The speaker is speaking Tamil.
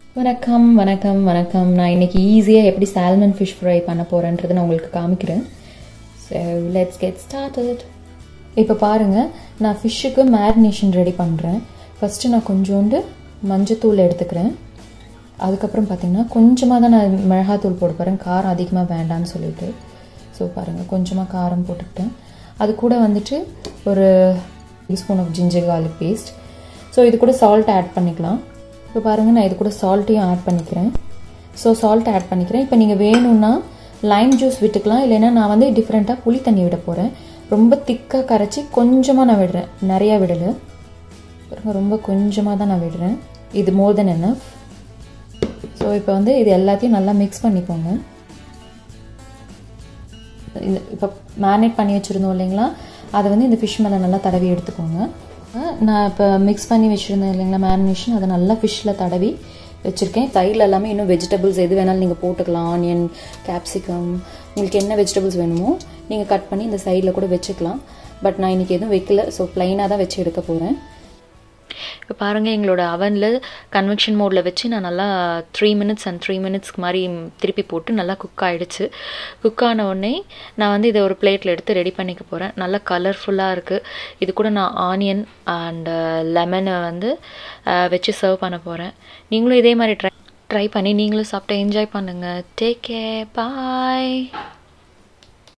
வணக்கம் வணக்கம் வணக்கம் நான் இன்னைக்கு ஈஸியாக எப்படி சால்மன் ஃபிஷ் ஃப்ரை பண்ண போகிறேன்றதை நான் உங்களுக்கு காமிக்கிறேன் ஸோ லெட்ஸ் கெட் ஸ்டார்டட் இப்போ பாருங்கள் நான் ஃபிஷ்ஷுக்கு மேரினேஷன் ரெடி பண்ணுறேன் ஃபஸ்ட்டு நான் கொஞ்சோண்டு மஞ்சத்தூள் எடுத்துக்கிறேன் அதுக்கப்புறம் பார்த்தீங்கன்னா கொஞ்சமாக தான் நான் மிளகாத்தூள் போட போகிறேன் காரம் அதிகமாக வேண்டாம்னு சொல்லிட்டு ஸோ பாருங்கள் கொஞ்சமாக காரம் போட்டுக்கிட்டேன் அது கூட வந்துட்டு ஒரு spoon of ginger garlic paste so இது கூட சால்ட் ஆட் பண்ணிக்கலாம் இப்போ பாருங்கள் நான் இது கூட சால்ட்டையும் ஆட் பண்ணிக்கிறேன் ஸோ சால்ட் ஆட் பண்ணிக்கிறேன் இப்போ நீங்கள் வேணும்னா லைம் ஜூஸ் விட்டுக்கலாம் இல்லைன்னா நான் வந்து டிஃப்ரெண்ட்டாக புளி தண்ணி விட போகிறேன் ரொம்ப திக்காக கரைச்சி கொஞ்சமாக நான் விடுறேன் நிறையா விடலை பாருங்க ரொம்ப கொஞ்சமாக தான் நான் விடுறேன் இது மோர் தென் என்ன ஸோ இப்போ வந்து இது எல்லாத்தையும் நல்லா மிக்ஸ் பண்ணிக்கோங்க இந்த இப்போ மேரினேட் பண்ணி வச்சுருந்தோம் இல்லைங்களா அதை வந்து இந்த ஃபிஷ் மேலே நல்லா தடவி எடுத்துக்கோங்க நான் இப்போ மிக்ஸ் பண்ணி வச்சுருந்தேன் இல்லைங்களா மேரினேஷன் அதை நல்லா ஃபிஷ்ஷில் தடவி வச்சுருக்கேன் தயிரில் எல்லாமே இன்னும் வெஜிடபிள்ஸ் எது வேணாலும் நீங்கள் போட்டுக்கலாம் ஆனியன் கேப்சிகம் உங்களுக்கு என்ன வெஜிடபிள்ஸ் வேணுமோ நீங்கள் கட் பண்ணி இந்த சைடில் கூட வச்சுக்கலாம் பட் நான் இன்றைக்கி எதுவும் வைக்கல ஸோ ப்ளைனாக தான் வச்சு எடுக்க போகிறேன் இப்போ பாருங்கள் எங்களோட அவனில் கன்வெக்ஷன் மோடில் வச்சு நான் நல்லா த்ரீ மினிட்ஸ் அண்ட் த்ரீ மினிட்ஸ்க்கு மாதிரி திருப்பி போட்டு நல்லா குக் ஆகிடுச்சு குக் ஆன உடனே நான் வந்து இதை ஒரு பிளேட்டில் எடுத்து ரெடி பண்ணிக்க போகிறேன் நல்லா கலர்ஃபுல்லாக இருக்குது இது கூட நான் ஆனியன் அண்ட் லெமனை வந்து வச்சு சர்வ் பண்ண போகிறேன் நீங்களும் இதே மாதிரி ட்ரை ட்ரை பண்ணி நீங்களும் சாப்பிட்டு என்ஜாய் பண்ணுங்கள் டேக் கே பாய்